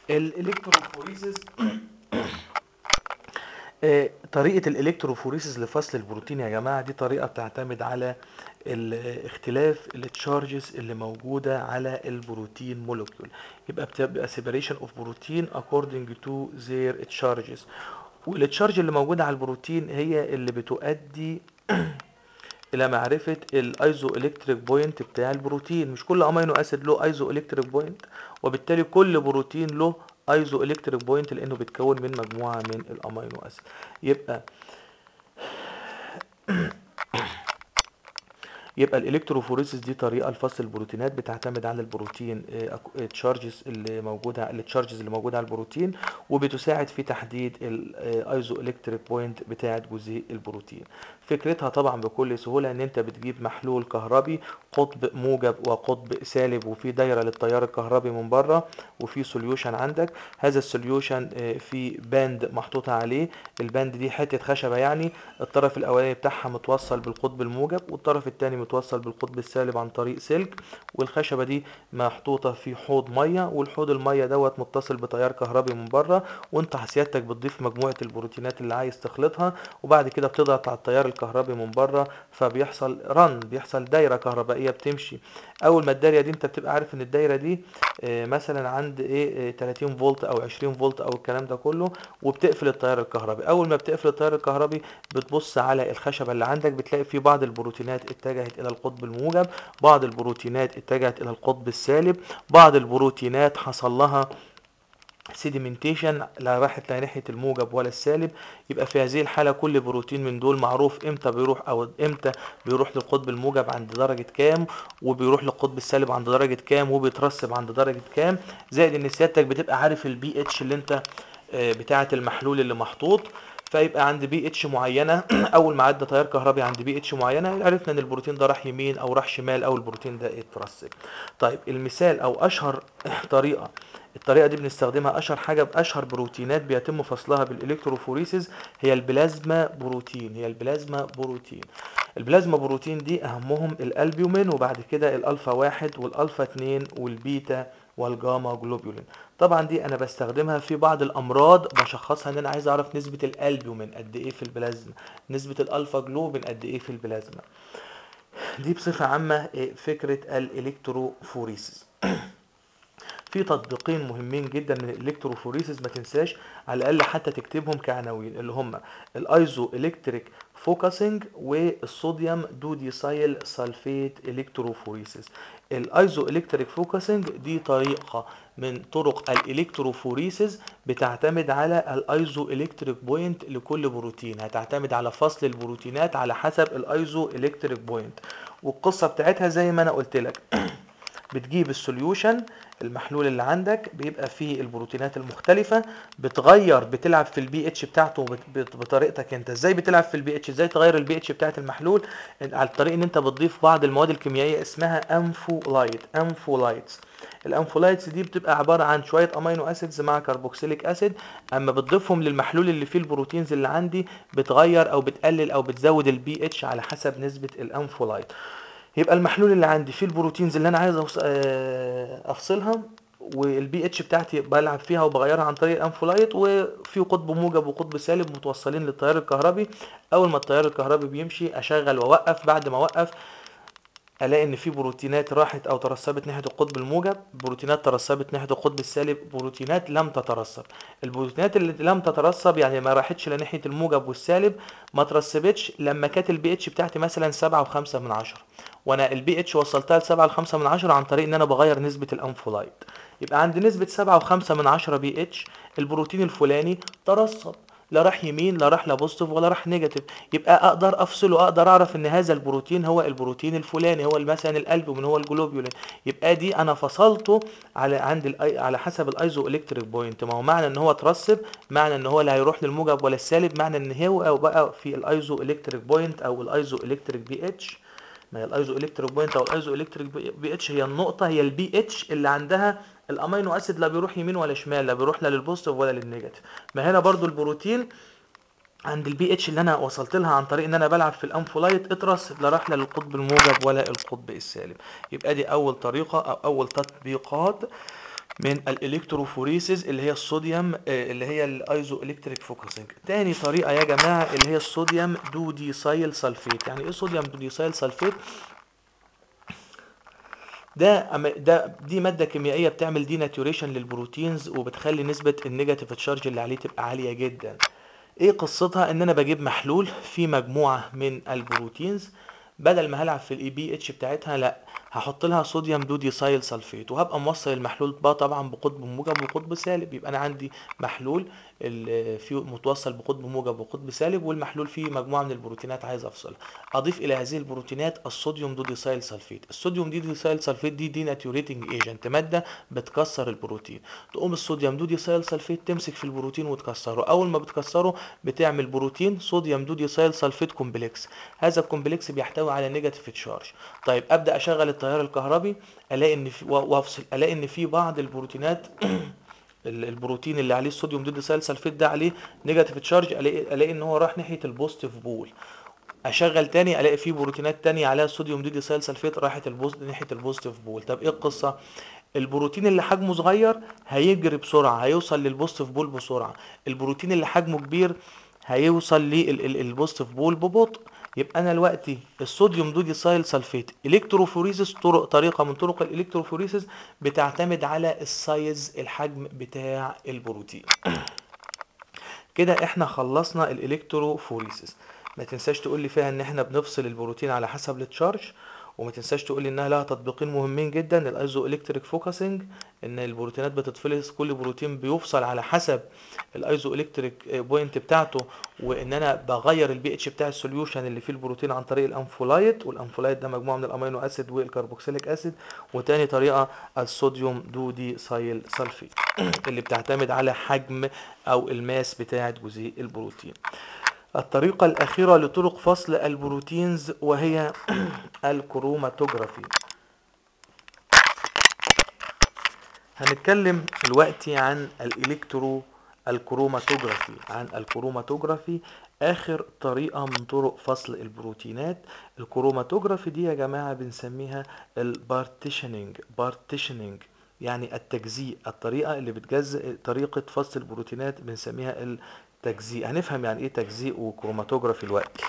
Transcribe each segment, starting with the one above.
الالكتروفوريسيس آه، طريقة الالكتروفوريسيس لفصل البروتين يا جماعة دي طريقة بتعتمد على ال- اختلاف التشارجز اللي موجودة على البروتين مولكيول يبقى بتبقى separation of protein according to their charges والتشارج اللي موجودة على البروتين هي اللي بتؤدي الى معرفة الايزو الكتريك بوينت بتاع البروتين مش كل امينو اسيد له ايزو الكتريك بوينت وبالتالي كل بروتين له ايزو الكتريك بوينت لانه بيتكون من مجموعة من الامينو اسيد يبقى يبقى الالكتروفوريسيس دي طريقه لفصل البروتينات بتعتمد على البروتين التشارجز اللي موجوده التشارجز اللي موجوده على البروتين وبتساعد في تحديد الايزو الكتريك بوينت بتاعه جزيء البروتين فكرتها طبعا بكل سهوله ان انت بتجيب محلول كهربي قطب موجب وقطب سالب وفي دايره للتيار الكهربي من بره وفي سوليوشن عندك هذا السوليوشن في باند محطوطه عليه الباند دي حته خشبه يعني الطرف الاولاني بتاعها متوصل بالقطب الموجب والطرف الثاني متوصل بالقطب السالب عن طريق سلك والخشبه دي محطوطه في حوض ميه والحوض الميه دوت متصل بتيار كهربي من بره وانت سيادتك بتضيف مجموعه البروتينات اللي عايز تخلطها وبعد كده بتضغط على التيار الكهربي من بره فبيحصل رن بيحصل دايره كهربائيه بتمشي اول ما الدايره دي انت بتبقى عارف ان الدايره دي آه، مثلا عند ايه آه، 30 فولت او 20 فولت او الكلام ده كله وبتقفل التيار الكهربي اول ما بتقفل التيار الكهربي بتبص على الخشبه اللي عندك بتلاقي في بعض البروتينات اتجهت الى القطب الموجب بعض البروتينات اتجهت الى القطب السالب بعض البروتينات حصل لها سيديمنتيشن لا راحت لا ناحيه الموجب ولا السالب يبقى في هذه الحاله كل بروتين من دول معروف امتى بيروح او امتى بيروح للقطب الموجب عند درجه كام وبيروح للقطب السالب عند درجه كام وبيترسب عند درجه كام زائد ان سيادتك بتبقى عارف البي اتش اللي انت آه، بتاعه المحلول اللي محطوط فيبقى عند بي اتش معينه اول ما عدى تيار كهربي عند بي اتش معينه عرفنا ان البروتين ده راح يمين او راح شمال او البروتين ده اترسب طيب المثال او اشهر طريقه الطريقه دي بنستخدمها اشهر حاجه باشهر بروتينات بيتم فصلها بالالكتروفوريسيس هي البلازما بروتين هي البلازما بروتين البلازما بروتين دي اهمهم الالبيومين وبعد كده الالفا واحد والالفا اتنين والبيتا والجاما جلوبولين طبعا دي انا بستخدمها في بعض الامراض بشخصها ان انا عايز اعرف نسبه الالبيومين قد ايه في البلازما نسبه الالفا جلوبين قد ايه في البلازما دي بصفه عامه إيه فكره الالكتروفوريسيس في تطبيقين مهمين جدا من الالكتروفوريسيس ما تنساش على الاقل حتى تكتبهم كعناوين اللي هم الايزو الكتريك فوكسنج والصوديوم دوديسايل سلفيت الكتروفوريسيس الايزو الكتريك فوكسنج دي طريقه من طرق الالكتروفوريسيس بتعتمد على الايزو الكتريك بوينت لكل بروتين هتعتمد على فصل البروتينات على حسب الايزو الكتريك بوينت والقصه بتاعتها زي ما انا قلت لك بتجيب السوليوشن المحلول اللي عندك بيبقى فيه البروتينات المختلفة بتغير بتلعب في البي اتش بتاعته بت- بت- بطريقتك انت ازاي بتلعب في البي اتش ازاي تغير البي اتش بتاعت المحلول على الطريق ان انت بتضيف بعض المواد الكيميائية اسمها انفولايت انفولايتس الانفولايتس دي بتبقى عبارة عن شوية امينو اسيدز مع كربوكسيليك اسيد اما بتضيفهم للمحلول اللي فيه البروتينز اللي عندي بتغير او بتقلل او بتزود البي اتش على حسب نسبة الانفولايت يبقى المحلول اللي عندي فيه البروتينز اللي انا عايز أوص- آه، افصلها والبي اتش بتاعتي بلعب فيها وبغيرها عن طريق الانفولايت وفي قطب موجب وقطب سالب متوصلين للتيار الكهربي اول ما التيار الكهربي بيمشي اشغل واوقف بعد ما اوقف الاقي ان في بروتينات راحت او ترسبت ناحيه القطب الموجب بروتينات ترسبت ناحيه القطب السالب بروتينات لم تترسب البروتينات اللي لم تترسب يعني ما راحتش لناحيه الموجب والسالب ما ترسبتش لما كانت البي اتش بتاعتي مثلا سبعة وخمسة من عشرة وانا البي اتش وصلتها لسبعة لخمسة من عشرة عن طريق ان انا بغير نسبة الانفولايت يبقى عند نسبة سبعة وخمسة من عشرة بي اتش البروتين الفلاني ترسب لا راح يمين لا راح لا بوزيتيف ولا راح نيجاتيف يبقى اقدر افصله اقدر اعرف ان هذا البروتين هو البروتين الفلاني هو مثلا الالبومين هو الجلوبيولين يبقى دي انا فصلته على عند الأي... على حسب الايزو الكتريك بوينت ما هو معنى ان هو ترسب معنى ان هو لا هيروح للموجب ولا السالب معنى ان هو أو بقى في الايزو الكتريك بوينت او الايزو الكتريك بي اتش ما هي الايزو الكتريك بوينت او الايزو الكتريك بي اتش هي النقطه هي البي اتش اللي عندها الامينو اسيد لا بيروح يمين ولا شمال لا بيروح لا للبوزيتيف ولا للنيجاتيف ما هنا برضو البروتين عند البي اتش اللي انا وصلت لها عن طريق ان انا بلعب في الانفولايت اترسب لا راح لا للقطب الموجب ولا القطب السالب يبقى دي اول طريقه او اول تطبيقات من الالكتروفوريسز اللي هي الصوديوم آه، اللي هي الايزو الكتريك فوكسنج تاني طريقه يا جماعه اللي هي الصوديوم دوديسايل سلفيت يعني ايه صوديوم دوديسايل سلفيت ده أما- ده دي ماده كيميائيه بتعمل دي ناتوريشن للبروتينز وبتخلي نسبه النيجاتيف تشارج اللي عليه تبقى عاليه جدا ايه قصتها ان انا بجيب محلول فيه مجموعه من البروتينز بدل ما هلعب في الاي بي اتش بتاعتها لا هحط لها صوديوم دوديسايل سلفيت وهبقى موصل المحلول بقى طبعا بقطب موجب وقطب سالب يبقى انا عندي محلول ال- فيه متوصل بقطب موجب وقطب سالب والمحلول فيه مجموعه من البروتينات عايز افصلها اضيف الى هذه البروتينات الصوديوم دوديسايل سلفيت الصوديوم دوديسايل سلفيت دي دي ناتيوريتنج ايجنت ماده بتكسر البروتين تقوم الصوديوم دوديسايل سلفيت تمسك في البروتين وتكسره اول ما بتكسره بتعمل بروتين صوديوم دوديسايل سلفيت كومبلكس هذا الكومبلكس بيحتوي على نيجاتيف تشارج طيب ابدا اشغل التيار الكهربي الاقي ان في و- وافصل الاقي ان في بعض البروتينات ال- البروتين اللي عليه الصوديوم دوديسايل سلفيت ده عليه نيجاتيف تشارج الاقي الاقي ان هو راح ناحيه البوزيتيف بول اشغل تاني الاقي فيه بروتينات تانية عليها صوديوم دوديسايل سلفيت راحت البوز... ناحيه البوزيتيف بول طب ايه القصه البروتين اللي حجمه صغير هيجري بسرعه هيوصل للبوزيتيف بول بسرعه البروتين اللي حجمه كبير هيوصل للبوزيتيف بول ببطء يبقى انا دلوقتي الصوديوم دوديسايل سلفيت الكتروفوريسيس طرق طريقه من طرق الالكتروفوريسيس بتعتمد على السايز الحجم بتاع البروتين كده احنا خلصنا الالكتروفوريسيس ما تنساش تقول لي فيها ان احنا بنفصل البروتين على حسب التشارج وما تنساش تقول لي انها لها تطبيقين مهمين جدا الايزو الكتريك فوكسنج ان البروتينات بتتفلس كل بروتين بيفصل على حسب الايزو الكتريك بوينت بتاعته وان انا بغير البي اتش بتاع السوليوشن اللي فيه البروتين عن طريق الانفولايت والانفولايت ده مجموعه من الامينو اسيد والكربوكسيليك اسيد وتاني طريقه الصوديوم دودي سايل سلفيت اللي بتعتمد على حجم او الماس بتاعه جزيء البروتين الطريقة الأخيرة لطرق فصل البروتينز وهي الكروماتوجرافي هنتكلم دلوقتي عن الإلكترو الكروماتوجرافي عن الكروماتوجرافي آخر طريقة من طرق فصل البروتينات الكروماتوجرافي دي يا جماعة بنسميها البارتيشنينج بارتيشنينج يعني التجزيء الطريقة اللي بتجزئ طريقة فصل البروتينات بنسميها التجزيء هنفهم يعني ايه تجزيء وكروماتوجرافي الوقت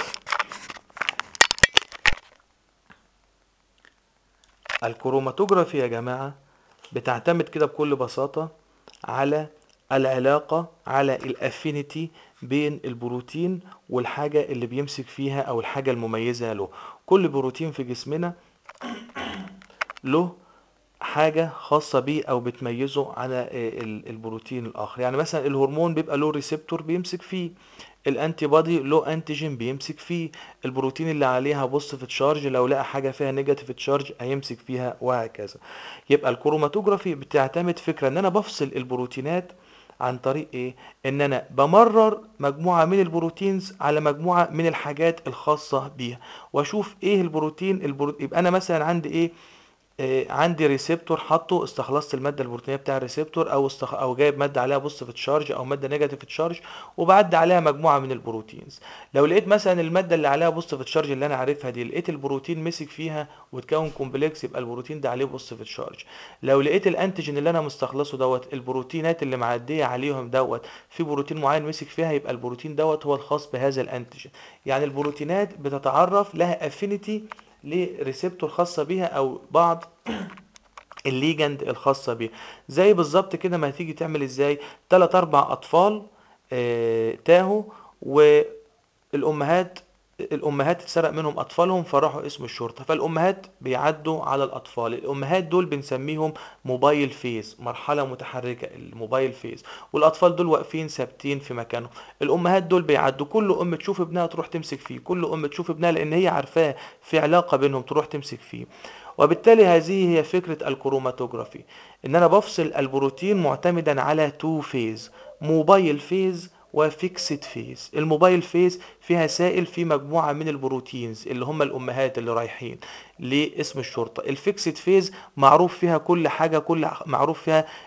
الكروماتوجرافي يا جماعة بتعتمد كده بكل بساطة على العلاقة على الافينيتي بين البروتين والحاجة اللي بيمسك فيها او الحاجة المميزة له كل بروتين في جسمنا له حاجة خاصة بيه أو بتميزه على ال- البروتين الآخر يعني مثلا الهرمون بيبقى له ريسبتور بيمسك فيه الانتي بادي له انتيجين بيمسك فيه البروتين اللي عليها بوزيتيف تشارج لو لقى حاجة فيها نيجاتيف تشارج هيمسك فيها وهكذا يبقى الكروماتوجرافي بتعتمد فكرة ان انا بفصل البروتينات عن طريق ايه ان انا بمرر مجموعة من البروتينز على مجموعة من الحاجات الخاصة بيها واشوف ايه البروتين البرو... يبقى انا مثلا عندي ايه آه، عندي ريسبتور حاطه استخلصت الماده البروتينيه بتاع الريسبتور او استخ... او جايب ماده عليها بوزيتيف تشارج او ماده نيجاتيف تشارج وبعدي عليها مجموعه من البروتينز لو لقيت مثلا الماده اللي عليها بوزيتيف تشارج اللي انا عارفها دي لقيت البروتين مسك فيها وتكون كومبلكس يبقى البروتين ده عليه بوزيتيف تشارج لو لقيت الانتيجين اللي انا مستخلصه دوت البروتينات اللي معديه عليهم دوت في بروتين معين مسك فيها يبقى البروتين دوت هو الخاص بهذا الانتيجين يعني البروتينات بتتعرف لها افينيتي لريسبتور خاصه بيها او بعض الليجند الخاصه بيها زي بالظبط كده ما هتيجي تعمل ازاي تلات اربع اطفال آه، تاهوا والامهات الامهات اتسرق منهم اطفالهم فراحوا اسم الشرطه فالامهات بيعدوا على الاطفال الامهات دول بنسميهم موبايل فيز مرحله متحركه الموبايل فيز والاطفال دول واقفين ثابتين في مكانهم الامهات دول بيعدوا كل ام تشوف ابنها تروح تمسك فيه كل ام تشوف ابنها لان هي عارفاه في علاقه بينهم تروح تمسك فيه وبالتالي هذه هي فكرة الكروماتوجرافي ان انا بفصل البروتين معتمدا على تو فيز موبايل فيز وفيكسد فيز الموبايل فيز فيها سائل في مجموعة من البروتينز اللي هم الامهات اللي رايحين لاسم الشرطة الفيكسد فيز معروف فيها كل حاجة كل معروف فيها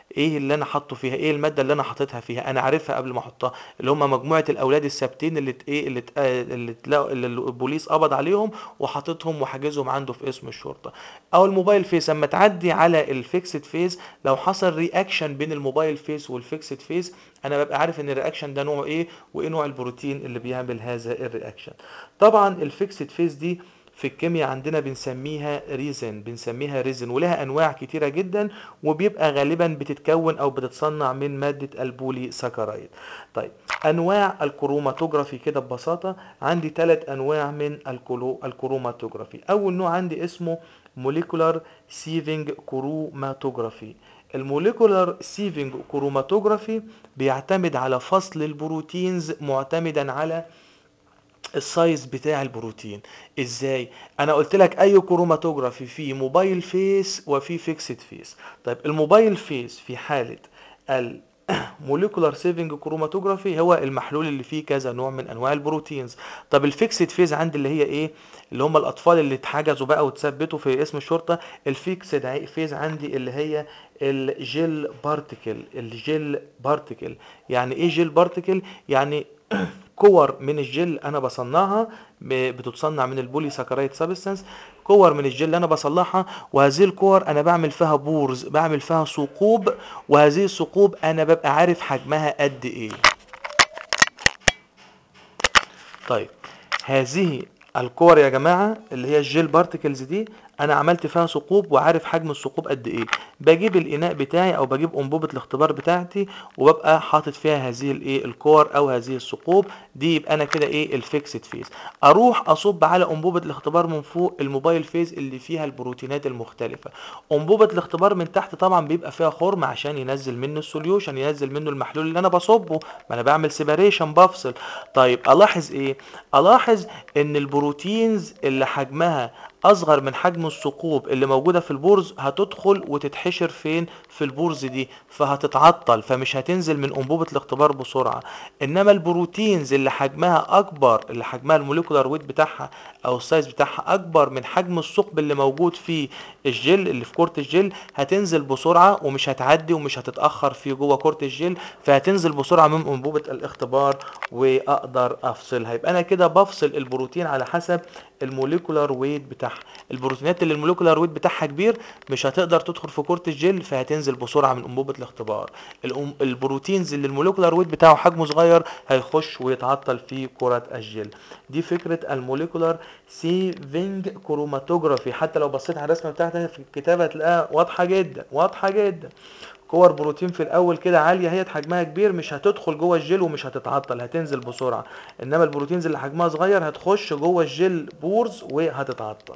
ايه اللي انا حاطه فيها ايه الماده اللي انا حاططها فيها انا عارفها قبل ما احطها اللي هم مجموعه الاولاد الثابتين اللي ت- ايه اللي ت- آه، اللي تلاقوا اللي البوليس قبض عليهم وحاططهم وحاجزهم عنده في اسم الشرطه او الموبايل فيس اما تعدي على الفيكسد فيس لو حصل رياكشن بين الموبايل فيس والفيكسد فيس انا ببقى عارف ان الرياكشن ده نوعه ايه وايه نوع البروتين اللي بيعمل هذا الرياكشن طبعا الفيكسد فيس دي في الكيمياء عندنا بنسميها ريزن بنسميها ريزن ولها انواع كتيره جدا وبيبقى غالبا بتتكون او بتتصنع من ماده البولي ساكرايد طيب انواع الكروماتوجرافي كده ببساطه عندي ثلاث انواع من الكلو الكروماتوجرافي اول نوع عندي اسمه موليكولار سيفنج كروماتوجرافي الموليكولار سيفنج كروماتوجرافي بيعتمد على فصل البروتينز معتمدا على السايز بتاع البروتين ازاي انا قلت لك اي كروماتوجرافي في موبايل فيس وفي فيكسد فيس طيب الموبايل فيس في حالة الموليكولار سيفنج كروماتوجرافي هو المحلول اللي فيه كذا نوع من انواع البروتينز طب الفيكسد فيز عندي اللي هي ايه اللي هم الاطفال اللي اتحجزوا بقى واتثبتوا في اسم الشرطه الفيكسد فيز عندي اللي هي الجيل بارتيكل الجيل بارتيكل يعني ايه جيل بارتيكل يعني كور من الجل انا بصنعها ب- بتتصنع من البولي ساكرايد سابستانس كور من الجل انا بصلحها وهذه الكور انا بعمل فيها بورز بعمل فيها ثقوب وهذه الثقوب انا ببقى عارف حجمها قد ايه طيب هذه الكور يا جماعه اللي هي الجيل بارتكلز دي انا عملت فيها ثقوب وعارف حجم الثقوب قد ايه بجيب الاناء بتاعي او بجيب انبوبه الاختبار بتاعتي وببقى حاطط فيها هذه الايه الكور او هذه الثقوب دي يبقى انا كده ايه الفيكسد فيز اروح اصب على انبوبه الاختبار من فوق الموبايل فيز اللي فيها البروتينات المختلفه انبوبه الاختبار من تحت طبعا بيبقى فيها خرم عشان ينزل منه السوليوشن ينزل منه المحلول اللي انا بصبه ما انا بعمل سيباريشن بفصل طيب الاحظ ايه الاحظ ان البروتينز اللي حجمها اصغر من حجم الثقوب اللي موجوده في البورز هتدخل وتتحشر فين في البورز دي فهتتعطل فمش هتنزل من انبوبه الاختبار بسرعه انما البروتينز اللي حجمها اكبر اللي حجمها الموليكولار ويت بتاعها او السايز بتاعها اكبر من حجم الثقب اللي موجود في الجل اللي في كورة الجل هتنزل بسرعه ومش هتعدي ومش هتتاخر في جوه كورة الجل فهتنزل بسرعه من انبوبه الاختبار واقدر افصلها يبقى انا كده بفصل البروتين على حسب الموليكولار ويت بتاعها البروتينات اللي الموليكولار ويت بتاعها كبير مش هتقدر تدخل في كورة الجل فهتنزل بسرعه من انبوبه الاختبار الأم- البروتينز اللي الموليكولار ويت بتاعه حجمه صغير هيخش ويتعطل في كرة الجل دي فكرة الموليكولار سيفنج كروماتوجرافي حتى لو بصيت على الرسمة بتاعتها في الكتابة هتلاقيها واضحة جدا واضحة جدا كور بروتين في الاول كده عاليه هي حجمها كبير مش هتدخل جوه الجل ومش هتتعطل هتنزل بسرعه انما البروتينز اللي حجمها صغير هتخش جوه الجل بورز وهتتعطل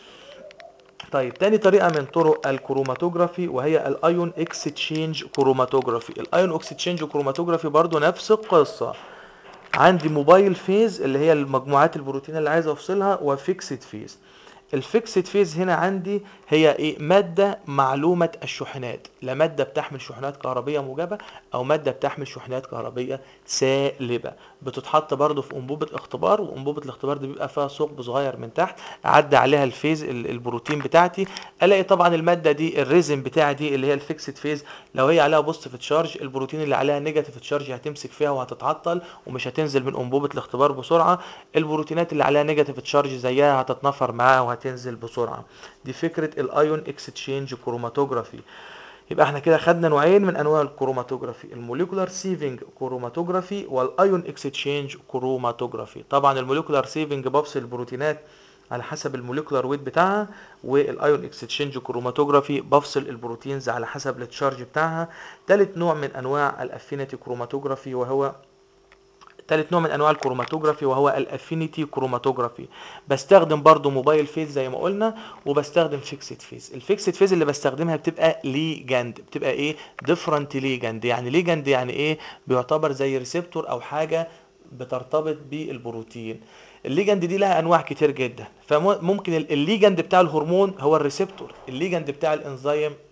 طيب تاني طريقة من طرق الكروماتوجرافي وهي الايون اكستشينج كروماتوجرافي الايون اكستشينج كروماتوجرافي برضو نفس القصة عندي موبايل فيز اللي هي المجموعات البروتين اللي عايز افصلها وفيكسد فيز الفيكسد فيز هنا عندي هي ايه ماده معلومه الشحنات لا ماده بتحمل شحنات كهربيه موجبه او ماده بتحمل شحنات كهربيه سالبه بتتحط برضو في انبوبه اختبار وانبوبه الاختبار دي بيبقى فيها ثقب صغير من تحت اعدي عليها الفيز ال- البروتين بتاعتي الاقي طبعا الماده دي الريزم بتاعي دي اللي هي الفيكسد فيز لو هي عليها بوزيتيف تشارج البروتين اللي عليها نيجاتيف تشارج هتمسك فيها وهتتعطل ومش هتنزل من انبوبه الاختبار بسرعه البروتينات اللي عليها نيجاتيف تشارج زيها هتتنفر معاها وهتنزل بسرعه دي فكره الايون اكستشينج كروماتوجرافي يبقى احنا كده خدنا نوعين من انواع الكروماتوجرافي الموليكولار سيفنج كروماتوجرافي والايون اكستشينج كروماتوجرافي طبعا الموليكولار سيفنج بفصل البروتينات على حسب الموليكولار ويت بتاعها والايون اكستشينج كروماتوجرافي بفصل البروتينز على حسب التشارج بتاعها ثالث نوع من انواع الافينيتي كروماتوجرافي وهو تالت نوع من انواع الكروماتوجرافي وهو الافينيتي كروماتوجرافي بستخدم برضو موبايل فيز زي ما قلنا وبستخدم فيكسد فيز الفيكسد فيز اللي بستخدمها بتبقى ليجاند بتبقى ايه ديفرنت ليجاند يعني ليجاند يعني ايه بيعتبر زي ريسبتور او حاجه بترتبط بالبروتين الليجند دي لها انواع كتير جدا فممكن ال- الليجند بتاع الهرمون هو الريسبتور الليجند بتاع الانزيم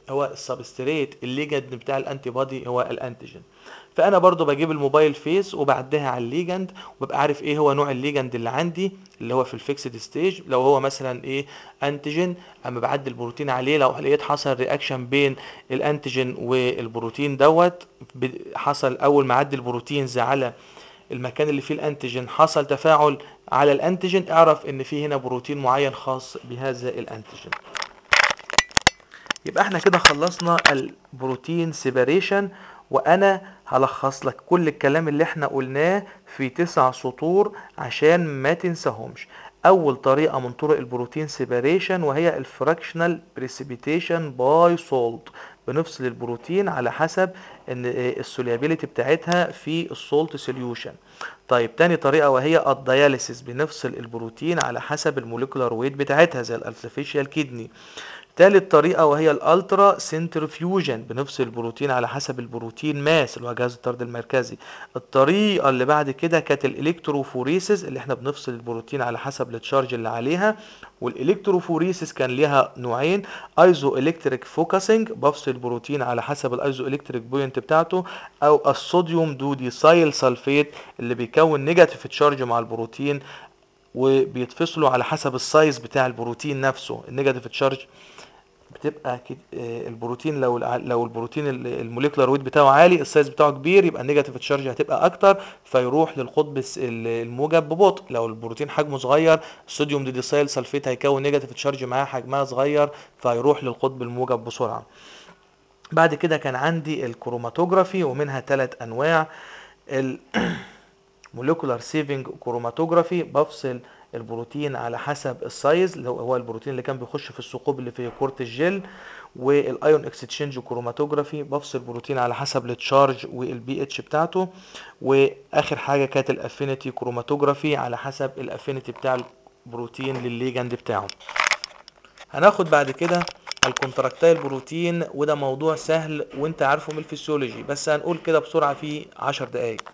هو السبستريت الليجند بتاع الانتي بودي هو الانتيجين فانا برضو بجيب الموبايل فيس وبعدها على الليجند وببقى عارف ايه هو نوع الليجند اللي عندي اللي هو في الفيكسد ستيج لو هو مثلا ايه انتيجين اما بعدي البروتين عليه لو لقيت حصل رياكشن بين الانتيجين والبروتين دوت ب- حصل اول ما عدي البروتينز على المكان اللي فيه الانتيجين حصل تفاعل على الانتيجين اعرف ان في هنا بروتين معين خاص بهذا الانتيجين يبقى احنا كده خلصنا البروتين سيباريشن وانا هلخص لك كل الكلام اللي احنا قلناه في تسع سطور عشان ما تنساهمش اول طريقة من طرق البروتين سيباريشن وهي الفراكشنال بريسيبيتيشن باي سولت بنفصل البروتين على حسب ان السوليابيليتي بتاعتها في السولت سوليوشن طيب تاني طريقة وهي الدياليسيس بنفصل البروتين على حسب الموليكولار ويت بتاعتها زي الارتفيشال كيدني تالت طريقة وهي الالترا سنترفيوجن بنفصل البروتين على حسب البروتين ماس اللي هو جهاز الطرد المركزي الطريقة اللي بعد كده كانت الالكتروفوريسيس اللي احنا بنفصل البروتين على حسب التشارج اللي عليها والالكتروفوريسيس كان ليها نوعين ايزو الكتريك فوكسنج بفصل البروتين على حسب الايزو الكتريك بوينت بتاعته او الصوديوم دودي سايل سلفيت اللي بيكون نيجاتيف تشارج مع البروتين وبيتفصلوا على حسب السايز بتاع البروتين نفسه النيجاتيف تشارج بتبقى كده آه، البروتين لو الع- لو البروتين ال- الموليكولار ويت بتاعه عالي السايز بتاعه كبير يبقى النيجاتيف تشارج هتبقى اكتر فيروح للقطب الس- ال- الموجب ببطء لو البروتين حجمه صغير الصوديوم ديديسايل سلفيت هيكون نيجاتيف تشارج معاه حجمها صغير فيروح للقطب الموجب بسرعه بعد كده كان عندي الكروماتوجرافي ومنها ثلاث انواع ال موليكولار سيفنج كروماتوجرافي بفصل البروتين على حسب السايز اللي هو هو البروتين اللي كان بيخش في الثقوب اللي في كورة الجل والايون اكستشينج كروماتوجرافي بفصل البروتين على حسب التشارج والبي اتش بتاعته واخر حاجه كانت الافينيتي كروماتوجرافي على حسب الافينيتي بتاع البروتين للليجند بتاعه هناخد بعد كده الكونتراكتايل بروتين وده موضوع سهل وانت عارفه من الفسيولوجي بس هنقول كده بسرعه في 10 دقايق